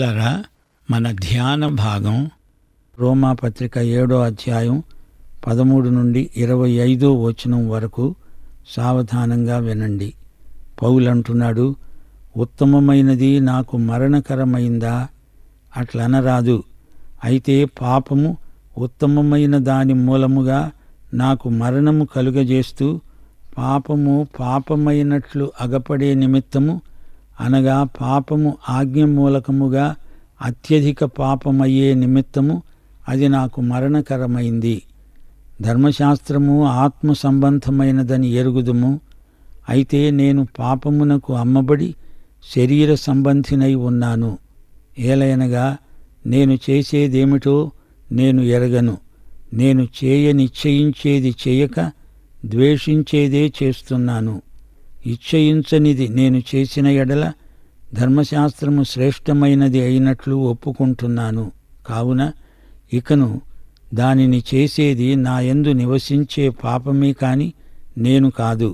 ప్రియులరా మన ధ్యాన భాగం రోమా పత్రిక ఏడో అధ్యాయం పదమూడు నుండి ఇరవై ఐదో వచనం వరకు సావధానంగా వినండి పౌలంటున్నాడు ఉత్తమమైనది నాకు మరణకరమైందా అట్లనరాదు అయితే పాపము ఉత్తమమైన దాని మూలముగా నాకు మరణము కలుగజేస్తూ పాపము పాపమైనట్లు అగపడే నిమిత్తము అనగా పాపము ఆజ్ఞ మూలకముగా అత్యధిక పాపమయ్యే నిమిత్తము అది నాకు మరణకరమైంది ధర్మశాస్త్రము ఆత్మ సంబంధమైనదని ఎరుగుదుము అయితే నేను పాపమునకు అమ్మబడి శరీర సంబంధినై ఉన్నాను ఏలయనగా నేను చేసేదేమిటో నేను ఎరగను నేను చేయ నిశ్చయించేది చేయక ద్వేషించేదే చేస్తున్నాను ఇచ్చయించనిది నేను చేసిన ఎడల ధర్మశాస్త్రము శ్రేష్టమైనది అయినట్లు ఒప్పుకుంటున్నాను కావున ఇకను దానిని చేసేది నాయందు నివసించే పాపమే కాని నేను కాదు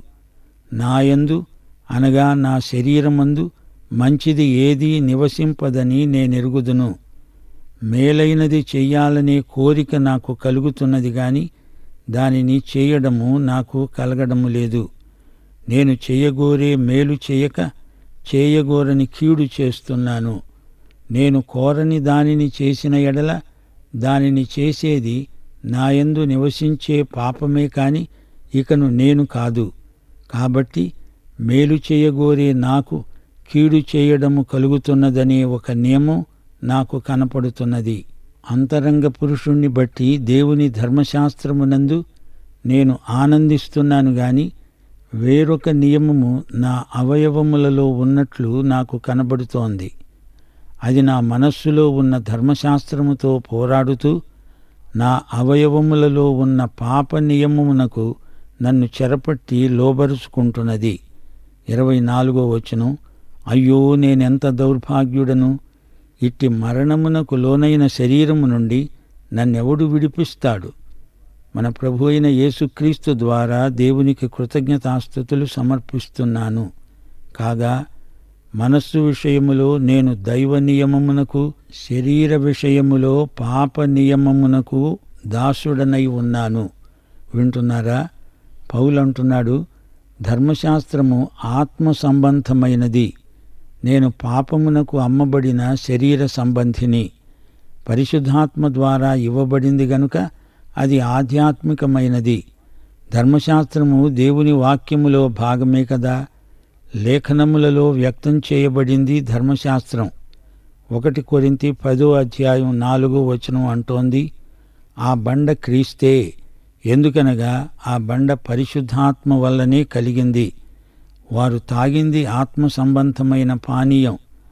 నాయందు అనగా నా శరీరమందు మంచిది ఏదీ నివసింపదని నేనెరుగుదును మేలైనది చెయ్యాలనే కోరిక నాకు కలుగుతున్నది గాని దానిని చేయడము నాకు కలగడము లేదు నేను చేయగోరే మేలు చేయక చేయగోరని కీడు చేస్తున్నాను నేను కోరని దానిని చేసిన ఎడల దానిని చేసేది నాయందు నివసించే పాపమే కాని ఇకను నేను కాదు కాబట్టి మేలు చేయగోరే నాకు కీడు చేయడము కలుగుతున్నదనే ఒక నియమం నాకు కనపడుతున్నది అంతరంగ పురుషుణ్ణి బట్టి దేవుని ధర్మశాస్త్రమునందు నేను ఆనందిస్తున్నాను గాని వేరొక నియమము నా అవయవములలో ఉన్నట్లు నాకు కనబడుతోంది అది నా మనస్సులో ఉన్న ధర్మశాస్త్రముతో పోరాడుతూ నా అవయవములలో ఉన్న పాప నియమమునకు నన్ను చెరపట్టి లోబరుచుకుంటున్నది ఇరవై నాలుగో వచనం అయ్యో నేనెంత దౌర్భాగ్యుడను ఇట్టి మరణమునకు లోనైన శరీరము నుండి నన్నెవడు విడిపిస్తాడు మన ప్రభు అయిన యేసుక్రీస్తు ద్వారా దేవునికి కృతజ్ఞతాస్థుతులు సమర్పిస్తున్నాను కాగా మనస్సు విషయములో నేను దైవ నియమమునకు శరీర విషయములో పాప నియమమునకు దాసుడనై ఉన్నాను వింటున్నారా పౌలంటున్నాడు ధర్మశాస్త్రము ఆత్మ సంబంధమైనది నేను పాపమునకు అమ్మబడిన శరీర సంబంధిని పరిశుద్ధాత్మ ద్వారా ఇవ్వబడింది గనుక అది ఆధ్యాత్మికమైనది ధర్మశాస్త్రము దేవుని వాక్యములో భాగమే కదా లేఖనములలో వ్యక్తం చేయబడింది ధర్మశాస్త్రం ఒకటి కొరింతి పదో అధ్యాయం నాలుగో వచనం అంటోంది ఆ బండ క్రీస్తే ఎందుకనగా ఆ బండ పరిశుద్ధాత్మ వల్లనే కలిగింది వారు తాగింది ఆత్మ సంబంధమైన పానీయం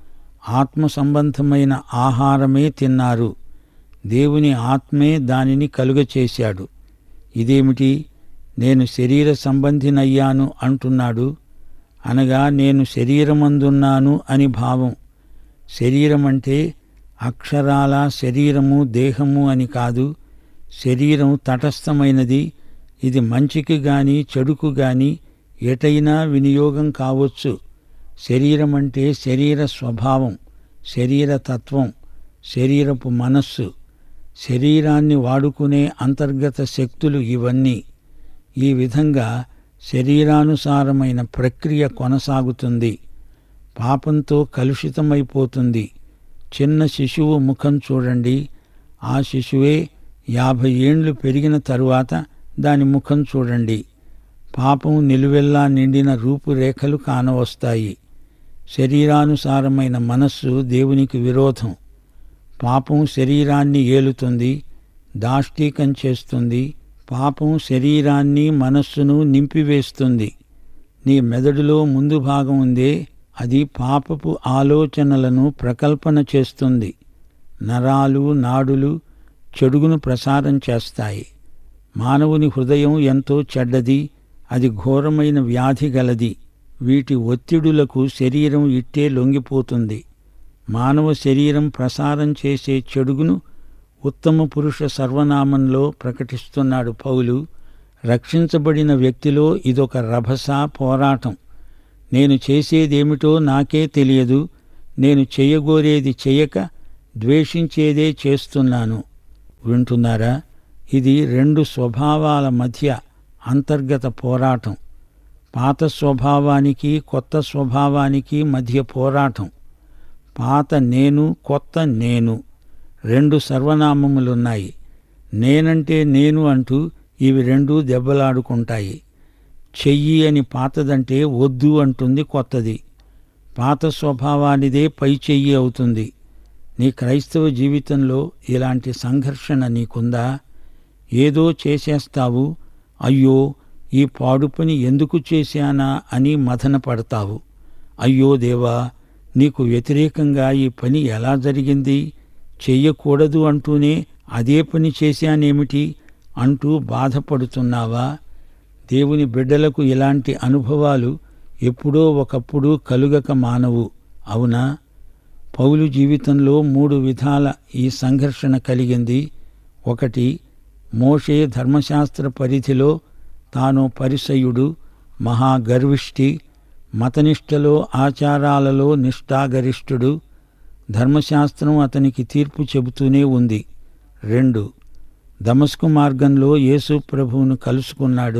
ఆత్మ సంబంధమైన ఆహారమే తిన్నారు దేవుని ఆత్మే దానిని కలుగచేశాడు ఇదేమిటి నేను శరీర సంబంధినయ్యాను అంటున్నాడు అనగా నేను శరీరమందున్నాను అని భావం శరీరం అంటే అక్షరాల శరీరము దేహము అని కాదు శరీరం తటస్థమైనది ఇది మంచికి గాని చెడుకు గాని ఎటైనా వినియోగం కావచ్చు శరీరం అంటే శరీర స్వభావం శరీర తత్వం శరీరపు మనస్సు శరీరాన్ని వాడుకునే అంతర్గత శక్తులు ఇవన్నీ ఈ విధంగా శరీరానుసారమైన ప్రక్రియ కొనసాగుతుంది పాపంతో కలుషితమైపోతుంది చిన్న శిశువు ముఖం చూడండి ఆ శిశువే యాభై ఏండ్లు పెరిగిన తరువాత దాని ముఖం చూడండి పాపం నిలువెల్లా నిండిన రూపురేఖలు కానవస్తాయి శరీరానుసారమైన మనస్సు దేవునికి విరోధం పాపం శరీరాన్ని ఏలుతుంది దాష్టీకం చేస్తుంది పాపం శరీరాన్ని మనస్సును నింపివేస్తుంది నీ మెదడులో ముందు భాగం ఉందే అది పాపపు ఆలోచనలను ప్రకల్పన చేస్తుంది నరాలు నాడులు చెడుగును ప్రసారం చేస్తాయి మానవుని హృదయం ఎంతో చెడ్డది అది ఘోరమైన వ్యాధి గలది వీటి ఒత్తిడులకు శరీరం ఇట్టే లొంగిపోతుంది మానవ శరీరం ప్రసారం చేసే చెడుగును ఉత్తమ పురుష సర్వనామంలో ప్రకటిస్తున్నాడు పౌలు రక్షించబడిన వ్యక్తిలో ఇదొక రభస పోరాటం నేను చేసేదేమిటో నాకే తెలియదు నేను చెయ్యగోరేది చెయ్యక ద్వేషించేదే చేస్తున్నాను వింటున్నారా ఇది రెండు స్వభావాల మధ్య అంతర్గత పోరాటం పాత స్వభావానికి కొత్త స్వభావానికి మధ్య పోరాటం పాత నేను కొత్త నేను రెండు సర్వనామములున్నాయి నేనంటే నేను అంటూ ఇవి రెండు దెబ్బలాడుకుంటాయి చెయ్యి అని పాతదంటే వద్దు అంటుంది కొత్తది పాత స్వభావానిదే పై చెయ్యి అవుతుంది నీ క్రైస్తవ జీవితంలో ఇలాంటి సంఘర్షణ నీకుందా ఏదో చేసేస్తావు అయ్యో ఈ పాడు పని ఎందుకు చేశానా అని మదన పడతావు అయ్యో దేవా నీకు వ్యతిరేకంగా ఈ పని ఎలా జరిగింది చెయ్యకూడదు అంటూనే అదే పని చేశానేమిటి అంటూ బాధపడుతున్నావా దేవుని బిడ్డలకు ఇలాంటి అనుభవాలు ఎప్పుడో ఒకప్పుడు కలుగక మానవు అవునా పౌలు జీవితంలో మూడు విధాల ఈ సంఘర్షణ కలిగింది ఒకటి మోషే ధర్మశాస్త్ర పరిధిలో తాను పరిసయుడు మహాగర్విష్టి మతనిష్టలో ఆచారాలలో నిష్ఠాగరిష్ఠుడు ధర్మశాస్త్రం అతనికి తీర్పు చెబుతూనే ఉంది రెండు దమస్కు మార్గంలో యేసు ప్రభువును కలుసుకున్నాడు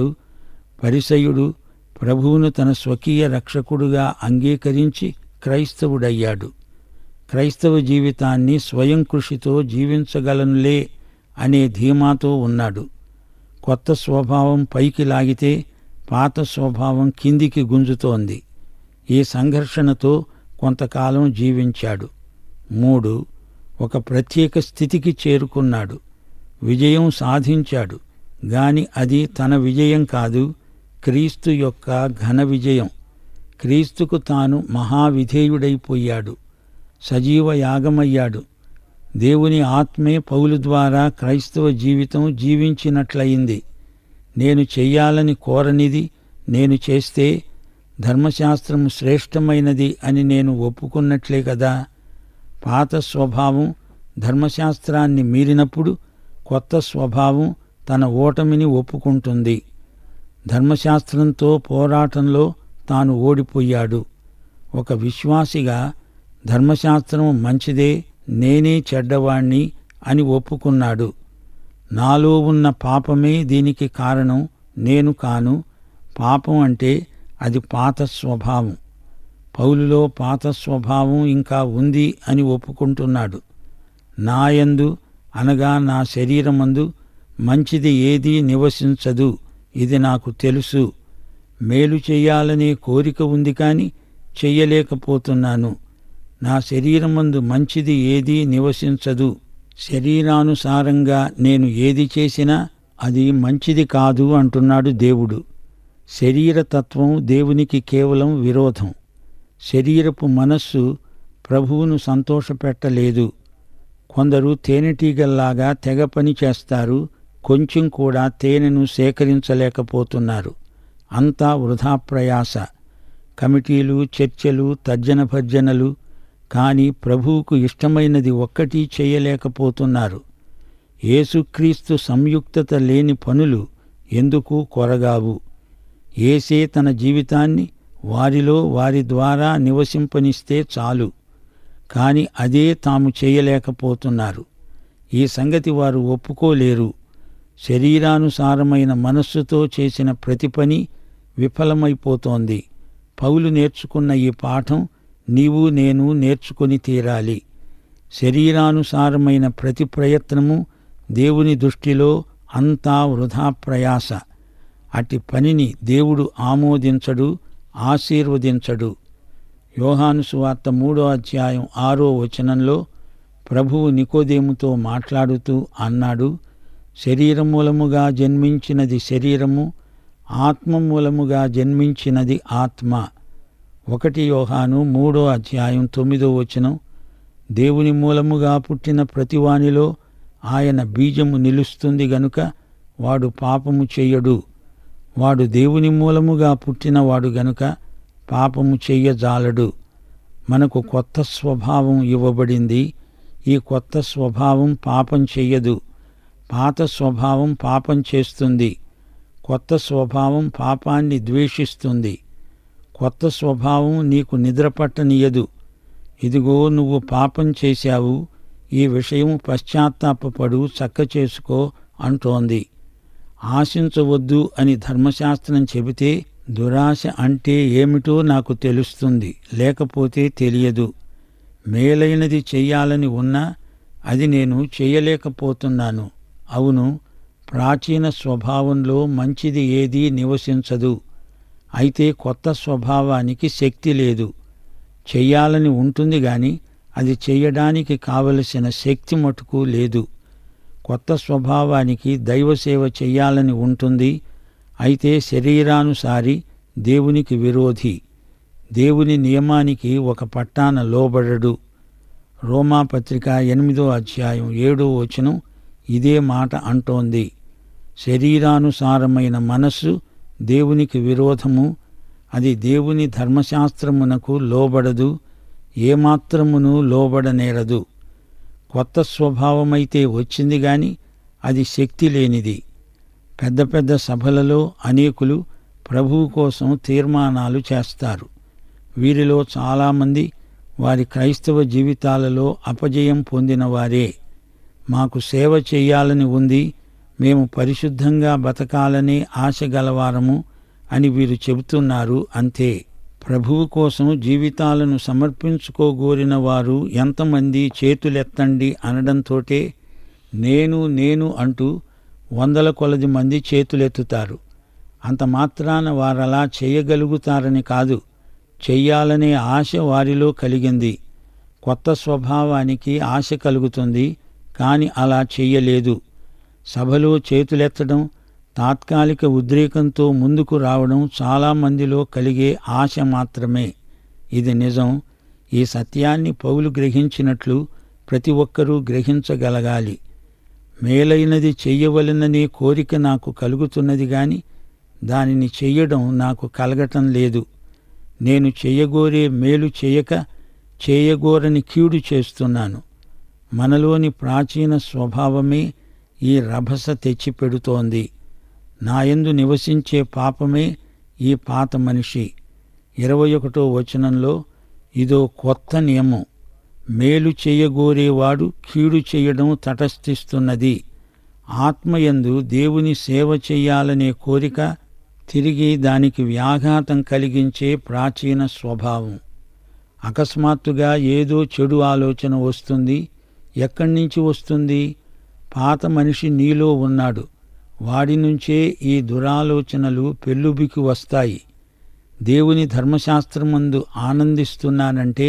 పరిసయుడు ప్రభువును తన స్వకీయ రక్షకుడుగా అంగీకరించి క్రైస్తవుడయ్యాడు క్రైస్తవ జీవితాన్ని స్వయం కృషితో జీవించగలనులే అనే ధీమాతో ఉన్నాడు కొత్త స్వభావం పైకి లాగితే పాత స్వభావం కిందికి గుంజుతోంది ఈ సంఘర్షణతో కొంతకాలం జీవించాడు మూడు ఒక ప్రత్యేక స్థితికి చేరుకున్నాడు విజయం సాధించాడు గాని అది తన విజయం కాదు క్రీస్తు యొక్క ఘన విజయం క్రీస్తుకు తాను మహావిధేయుడైపోయాడు సజీవ యాగమయ్యాడు దేవుని ఆత్మే పౌలు ద్వారా క్రైస్తవ జీవితం జీవించినట్లయింది నేను చెయ్యాలని కోరనిది నేను చేస్తే ధర్మశాస్త్రం శ్రేష్టమైనది అని నేను ఒప్పుకున్నట్లే కదా పాత స్వభావం ధర్మశాస్త్రాన్ని మీరినప్పుడు కొత్త స్వభావం తన ఓటమిని ఒప్పుకుంటుంది ధర్మశాస్త్రంతో పోరాటంలో తాను ఓడిపోయాడు ఒక విశ్వాసిగా ధర్మశాస్త్రం మంచిదే నేనే చెడ్డవాణ్ణి అని ఒప్పుకున్నాడు నాలో ఉన్న పాపమే దీనికి కారణం నేను కాను పాపం అంటే అది పాత స్వభావం పౌలులో పాత స్వభావం ఇంకా ఉంది అని ఒప్పుకుంటున్నాడు నాయందు అనగా నా శరీరమందు మంచిది ఏదీ నివసించదు ఇది నాకు తెలుసు మేలు చెయ్యాలనే కోరిక ఉంది కాని చెయ్యలేకపోతున్నాను నా శరీరమందు మంచిది ఏదీ నివసించదు శరీరానుసారంగా నేను ఏది చేసినా అది మంచిది కాదు అంటున్నాడు దేవుడు శరీరతత్వం దేవునికి కేవలం విరోధం శరీరపు మనస్సు ప్రభువును సంతోషపెట్టలేదు కొందరు తేనెటీగల్లాగా తెగ పని చేస్తారు కొంచెం కూడా తేనెను సేకరించలేకపోతున్నారు అంతా వృధా ప్రయాస కమిటీలు చర్చలు తర్జన భర్జనలు కానీ ప్రభువుకు ఇష్టమైనది ఒక్కటి చేయలేకపోతున్నారు యేసుక్రీస్తు సంయుక్తత లేని పనులు ఎందుకు కొరగావు ఏసే తన జీవితాన్ని వారిలో వారి ద్వారా నివసింపనిస్తే చాలు కాని అదే తాము చేయలేకపోతున్నారు ఈ సంగతి వారు ఒప్పుకోలేరు శరీరానుసారమైన మనస్సుతో చేసిన ప్రతి పని విఫలమైపోతోంది పౌలు నేర్చుకున్న ఈ పాఠం నీవు నేను నేర్చుకొని తీరాలి శరీరానుసారమైన ప్రతి ప్రయత్నము దేవుని దృష్టిలో అంతా వృధా ప్రయాస అట్టి పనిని దేవుడు ఆమోదించడు ఆశీర్వదించడు యోహాను సువార్త మూడో అధ్యాయం ఆరో వచనంలో ప్రభువు నికోదేముతో మాట్లాడుతూ అన్నాడు శరీరం మూలముగా జన్మించినది శరీరము ఆత్మ మూలముగా జన్మించినది ఆత్మ ఒకటి యోహాను మూడో అధ్యాయం తొమ్మిదో వచనం దేవుని మూలముగా పుట్టిన ప్రతివానిలో ఆయన బీజము నిలుస్తుంది గనుక వాడు పాపము చెయ్యడు వాడు దేవుని మూలముగా పుట్టినవాడు గనుక పాపము చెయ్యజాలడు మనకు కొత్త స్వభావం ఇవ్వబడింది ఈ కొత్త స్వభావం పాపం చెయ్యదు పాత స్వభావం పాపం చేస్తుంది కొత్త స్వభావం పాపాన్ని ద్వేషిస్తుంది కొత్త స్వభావం నీకు నిద్రపట్టనీయదు ఇదిగో నువ్వు పాపం చేశావు ఈ విషయం పశ్చాత్తాపపడు చక్క చేసుకో అంటోంది ఆశించవద్దు అని ధర్మశాస్త్రం చెబితే దురాశ అంటే ఏమిటో నాకు తెలుస్తుంది లేకపోతే తెలియదు మేలైనది చెయ్యాలని ఉన్నా అది నేను చేయలేకపోతున్నాను అవును ప్రాచీన స్వభావంలో మంచిది ఏదీ నివసించదు అయితే కొత్త స్వభావానికి శక్తి లేదు చెయ్యాలని ఉంటుంది గాని అది చెయ్యడానికి కావలసిన శక్తి మటుకు లేదు కొత్త స్వభావానికి దైవసేవ చెయ్యాలని ఉంటుంది అయితే శరీరానుసారి దేవునికి విరోధి దేవుని నియమానికి ఒక పట్టాన లోబడడు రోమాపత్రిక ఎనిమిదో అధ్యాయం ఏడో వచనం ఇదే మాట అంటోంది శరీరానుసారమైన మనస్సు దేవునికి విరోధము అది దేవుని ధర్మశాస్త్రమునకు లోబడదు ఏమాత్రమును లోబడనేరదు కొత్త స్వభావమైతే వచ్చింది గాని అది శక్తి లేనిది పెద్ద పెద్ద సభలలో అనేకులు ప్రభువు కోసం తీర్మానాలు చేస్తారు వీరిలో చాలామంది వారి క్రైస్తవ జీవితాలలో అపజయం పొందిన వారే మాకు సేవ చేయాలని ఉంది మేము పరిశుద్ధంగా బతకాలనే ఆశ గలవారము అని వీరు చెబుతున్నారు అంతే ప్రభువు కోసం జీవితాలను సమర్పించుకోగోరిన వారు ఎంతమంది చేతులెత్తండి అనడంతోటే నేను నేను అంటూ వందల కొలది మంది చేతులెత్తుతారు అంత మాత్రాన వారలా చేయగలుగుతారని కాదు చెయ్యాలనే ఆశ వారిలో కలిగింది కొత్త స్వభావానికి ఆశ కలుగుతుంది కాని అలా చెయ్యలేదు సభలో చేతులెత్తడం తాత్కాలిక ఉద్రేకంతో ముందుకు రావడం చాలామందిలో కలిగే ఆశ మాత్రమే ఇది నిజం ఈ సత్యాన్ని పౌలు గ్రహించినట్లు ప్రతి ఒక్కరూ గ్రహించగలగాలి మేలైనది చెయ్యవలననే కోరిక నాకు కలుగుతున్నది గాని దానిని చెయ్యడం నాకు కలగటం లేదు నేను చెయ్యగోరే మేలు చేయక చేయగోరని కీడు చేస్తున్నాను మనలోని ప్రాచీన స్వభావమే ఈ రభస తెచ్చిపెడుతోంది నాయందు నివసించే పాపమే ఈ పాత మనిషి ఇరవై ఒకటో వచనంలో ఇదో కొత్త నియమం మేలు చేయగోరేవాడు కీడు చేయడం తటస్థిస్తున్నది ఆత్మయందు దేవుని సేవ చెయ్యాలనే కోరిక తిరిగి దానికి వ్యాఘాతం కలిగించే ప్రాచీన స్వభావం అకస్మాత్తుగా ఏదో చెడు ఆలోచన వస్తుంది ఎక్కడి నుంచి వస్తుంది పాత మనిషి నీలో ఉన్నాడు వాడి నుంచే ఈ దురాలోచనలు పెళ్ళుబికి వస్తాయి దేవుని ధర్మశాస్త్రమందు ఆనందిస్తున్నానంటే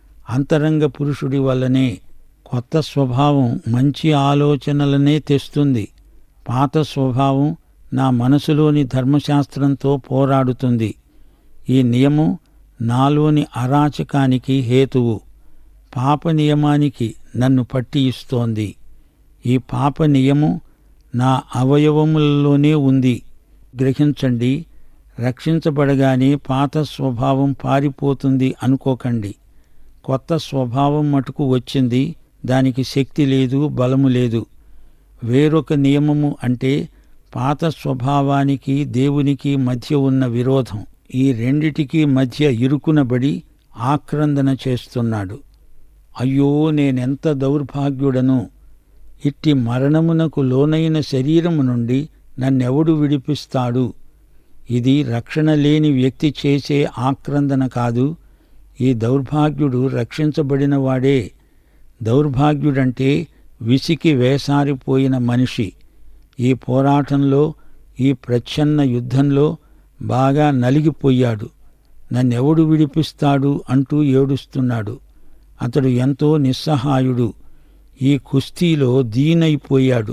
అంతరంగ పురుషుడి వల్లనే కొత్త స్వభావం మంచి ఆలోచనలనే తెస్తుంది పాత స్వభావం నా మనసులోని ధర్మశాస్త్రంతో పోరాడుతుంది ఈ నియమం నాలోని అరాచకానికి హేతువు పాప నియమానికి నన్ను పట్టి ఇస్తోంది ఈ పాప నియమం నా అవయవములలోనే ఉంది గ్రహించండి రక్షించబడగానే పాత స్వభావం పారిపోతుంది అనుకోకండి కొత్త స్వభావం మటుకు వచ్చింది దానికి శక్తి లేదు బలము లేదు వేరొక నియమము అంటే పాత స్వభావానికి దేవునికి మధ్య ఉన్న విరోధం ఈ రెండిటికి మధ్య ఇరుకునబడి ఆక్రందన చేస్తున్నాడు అయ్యో నేనెంత దౌర్భాగ్యుడను ఇట్టి మరణమునకు లోనైన శరీరము నుండి నన్నెవడు విడిపిస్తాడు ఇది రక్షణ లేని వ్యక్తి చేసే ఆక్రందన కాదు ఈ దౌర్భాగ్యుడు రక్షించబడిన వాడే దౌర్భాగ్యుడంటే విసికి వేసారిపోయిన మనిషి ఈ పోరాటంలో ఈ ప్రచ్ఛన్న యుద్ధంలో బాగా నలిగిపోయాడు నన్నెవడు విడిపిస్తాడు అంటూ ఏడుస్తున్నాడు అతడు ఎంతో నిస్సహాయుడు ఈ కుస్తీలో దీనైపోయాడు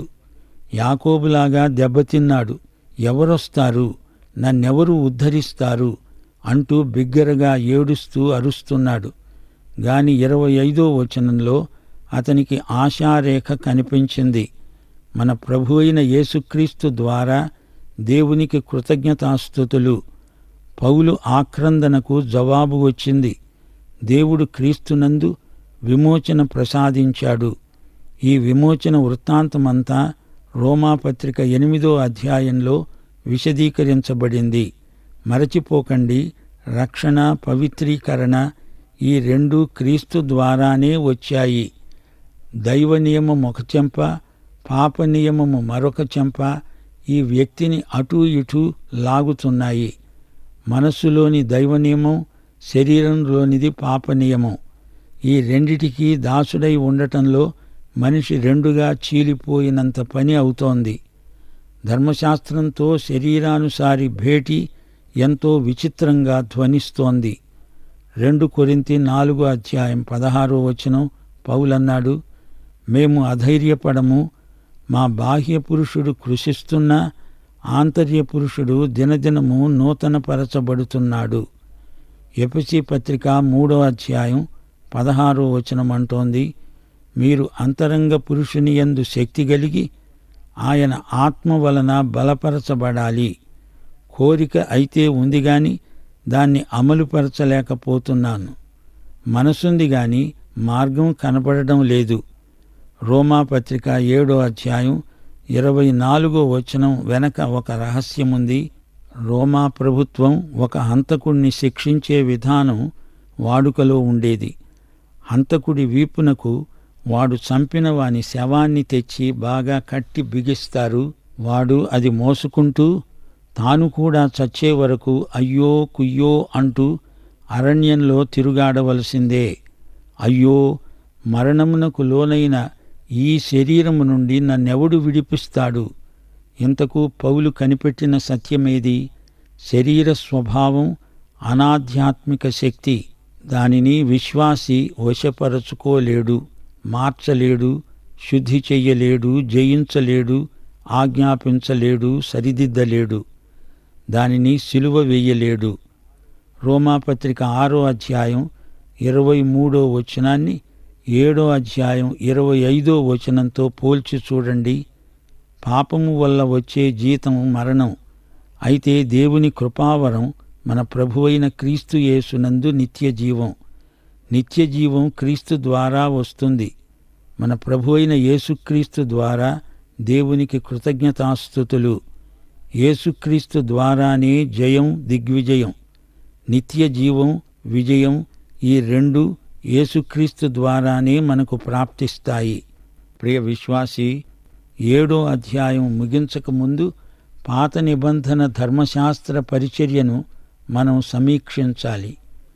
యాకోబులాగా దెబ్బతిన్నాడు ఎవరొస్తారు నన్నెవరు ఉద్ధరిస్తారు అంటూ బిగ్గరగా ఏడుస్తూ అరుస్తున్నాడు గాని ఇరవై ఐదో వచనంలో అతనికి ఆశారేఖ కనిపించింది మన ప్రభు అయిన యేసుక్రీస్తు ద్వారా దేవునికి కృతజ్ఞతాస్థుతులు పౌలు ఆక్రందనకు జవాబు వచ్చింది దేవుడు క్రీస్తునందు విమోచన ప్రసాదించాడు ఈ విమోచన వృత్తాంతమంతా రోమాపత్రిక ఎనిమిదో అధ్యాయంలో విశదీకరించబడింది మరచిపోకండి రక్షణ పవిత్రీకరణ ఈ రెండు క్రీస్తు ద్వారానే వచ్చాయి దైవ నియమం ఒక చెంప పాప నియమము మరొక చెంప ఈ వ్యక్తిని అటూ ఇటూ లాగుతున్నాయి మనస్సులోని దైవ నియమం శరీరంలోనిది పాప నియమం ఈ రెండిటికి దాసుడై ఉండటంలో మనిషి రెండుగా చీలిపోయినంత పని అవుతోంది ధర్మశాస్త్రంతో శరీరానుసారి భేటీ ఎంతో విచిత్రంగా ధ్వనిస్తోంది రెండు కొరింతి నాలుగో అధ్యాయం పదహారో వచనం పౌలన్నాడు మేము అధైర్యపడము మా బాహ్య పురుషుడు కృషిస్తున్నా ఆంతర్య పురుషుడు దినదినము నూతనపరచబడుతున్నాడు ఎపిసి పత్రిక మూడో అధ్యాయం పదహారో వచనం అంటోంది మీరు అంతరంగ పురుషుని యందు శక్తి కలిగి ఆయన ఆత్మ వలన బలపరచబడాలి కోరిక అయితే ఉంది గాని దాన్ని అమలుపరచలేకపోతున్నాను మనసుంది గాని మార్గం కనపడడం లేదు రోమా పత్రిక ఏడో అధ్యాయం ఇరవై నాలుగో వచనం వెనక ఒక రహస్యముంది రోమా ప్రభుత్వం ఒక హంతకుణ్ణి శిక్షించే విధానం వాడుకలో ఉండేది హంతకుడి వీపునకు వాడు చంపిన వాని శవాన్ని తెచ్చి బాగా కట్టి బిగిస్తారు వాడు అది మోసుకుంటూ తాను కూడా చచ్చే వరకు అయ్యో కుయ్యో అంటూ అరణ్యంలో తిరుగాడవలసిందే అయ్యో మరణమునకు లోనైన ఈ శరీరము నుండి నన్నెవడు విడిపిస్తాడు ఇంతకు పౌలు కనిపెట్టిన సత్యమేది శరీర స్వభావం అనాధ్యాత్మిక శక్తి దానిని విశ్వాసి వశపరచుకోలేడు మార్చలేడు శుద్ధి చెయ్యలేడు జయించలేడు ఆజ్ఞాపించలేడు సరిదిద్దలేడు దానిని సిలువ వెయ్యలేడు రోమాపత్రిక ఆరో అధ్యాయం ఇరవై మూడో వచనాన్ని ఏడో అధ్యాయం ఇరవై ఐదో వచనంతో పోల్చి చూడండి పాపము వల్ల వచ్చే జీతం మరణం అయితే దేవుని కృపావరం మన ప్రభువైన క్రీస్తు యేసునందు నిత్య జీవం నిత్య జీవం క్రీస్తు ద్వారా వస్తుంది మన ప్రభువైన యేసుక్రీస్తు ద్వారా దేవునికి కృతజ్ఞతాస్థుతులు యేసుక్రీస్తు ద్వారానే జయం దిగ్విజయం నిత్య జీవం విజయం ఈ రెండు యేసుక్రీస్తు ద్వారానే మనకు ప్రాప్తిస్తాయి ప్రియ విశ్వాసి ఏడో అధ్యాయం ముగించక ముందు పాత నిబంధన ధర్మశాస్త్ర పరిచర్యను మనం సమీక్షించాలి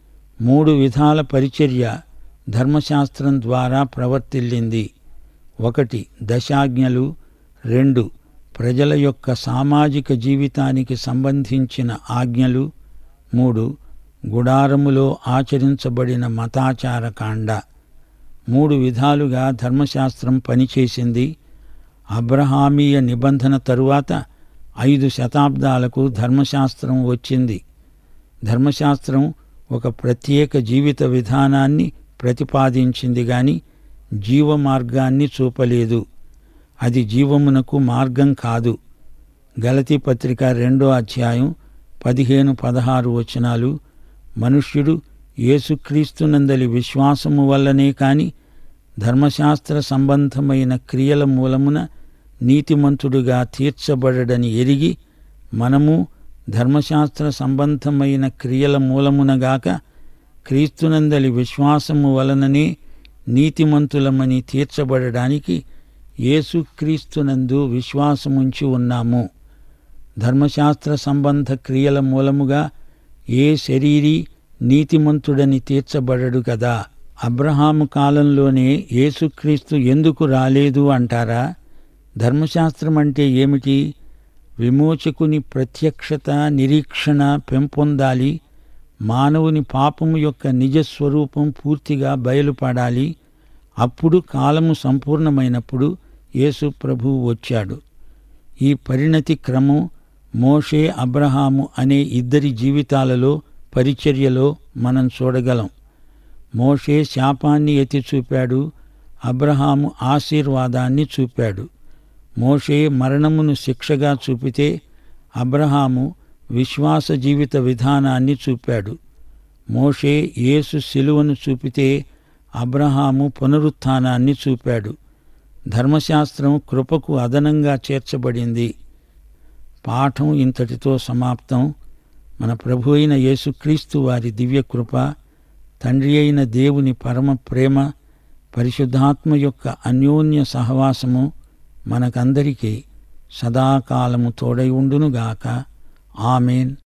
మూడు విధాల పరిచర్య ధర్మశాస్త్రం ద్వారా ప్రవర్తిల్లింది ఒకటి దశాజ్ఞలు రెండు ప్రజల యొక్క సామాజిక జీవితానికి సంబంధించిన ఆజ్ఞలు మూడు గుడారములో ఆచరించబడిన మతాచార కాండ మూడు విధాలుగా ధర్మశాస్త్రం పనిచేసింది అబ్రహామీయ నిబంధన తరువాత ఐదు శతాబ్దాలకు ధర్మశాస్త్రం వచ్చింది ధర్మశాస్త్రం ఒక ప్రత్యేక జీవిత విధానాన్ని ప్రతిపాదించింది గాని జీవ మార్గాన్ని చూపలేదు అది జీవమునకు మార్గం కాదు గలతి పత్రిక రెండో అధ్యాయం పదిహేను పదహారు వచనాలు మనుష్యుడు యేసుక్రీస్తునందలి విశ్వాసము వల్లనే కాని ధర్మశాస్త్ర సంబంధమైన క్రియల మూలమున నీతిమంతుడుగా తీర్చబడడని ఎరిగి మనము ధర్మశాస్త్ర సంబంధమైన క్రియల మూలమునగాక క్రీస్తునందలి విశ్వాసము వలననే నీతిమంతులమని తీర్చబడడానికి యేసుక్రీస్తునందు విశ్వాసముంచి ఉన్నాము ధర్మశాస్త్ర సంబంధ క్రియల మూలముగా ఏ శరీరీ నీతిమంతుడని తీర్చబడడు కదా అబ్రహాము కాలంలోనే యేసుక్రీస్తు ఎందుకు రాలేదు అంటారా ధర్మశాస్త్రం అంటే ఏమిటి విమోచకుని ప్రత్యక్షత నిరీక్షణ పెంపొందాలి మానవుని పాపము యొక్క నిజస్వరూపం పూర్తిగా బయలుపడాలి అప్పుడు కాలము సంపూర్ణమైనప్పుడు యేసు ప్రభువు వచ్చాడు ఈ పరిణతి క్రమం మోషే అబ్రహాము అనే ఇద్దరి జీవితాలలో పరిచర్యలో మనం చూడగలం మోషే శాపాన్ని ఎత్తి చూపాడు అబ్రహాము ఆశీర్వాదాన్ని చూపాడు మోషే మరణమును శిక్షగా చూపితే అబ్రహాము విశ్వాస జీవిత విధానాన్ని చూపాడు మోషే యేసు శిలువను చూపితే అబ్రహాము పునరుత్థానాన్ని చూపాడు ధర్మశాస్త్రం కృపకు అదనంగా చేర్చబడింది పాఠం ఇంతటితో సమాప్తం మన ప్రభు అయిన యేసుక్రీస్తు వారి దివ్యకృప తండ్రి అయిన దేవుని పరమ ప్రేమ పరిశుద్ధాత్మ యొక్క అన్యోన్య సహవాసము మనకందరికీ సదాకాలము తోడై ఉండునుగాక ఆమెన్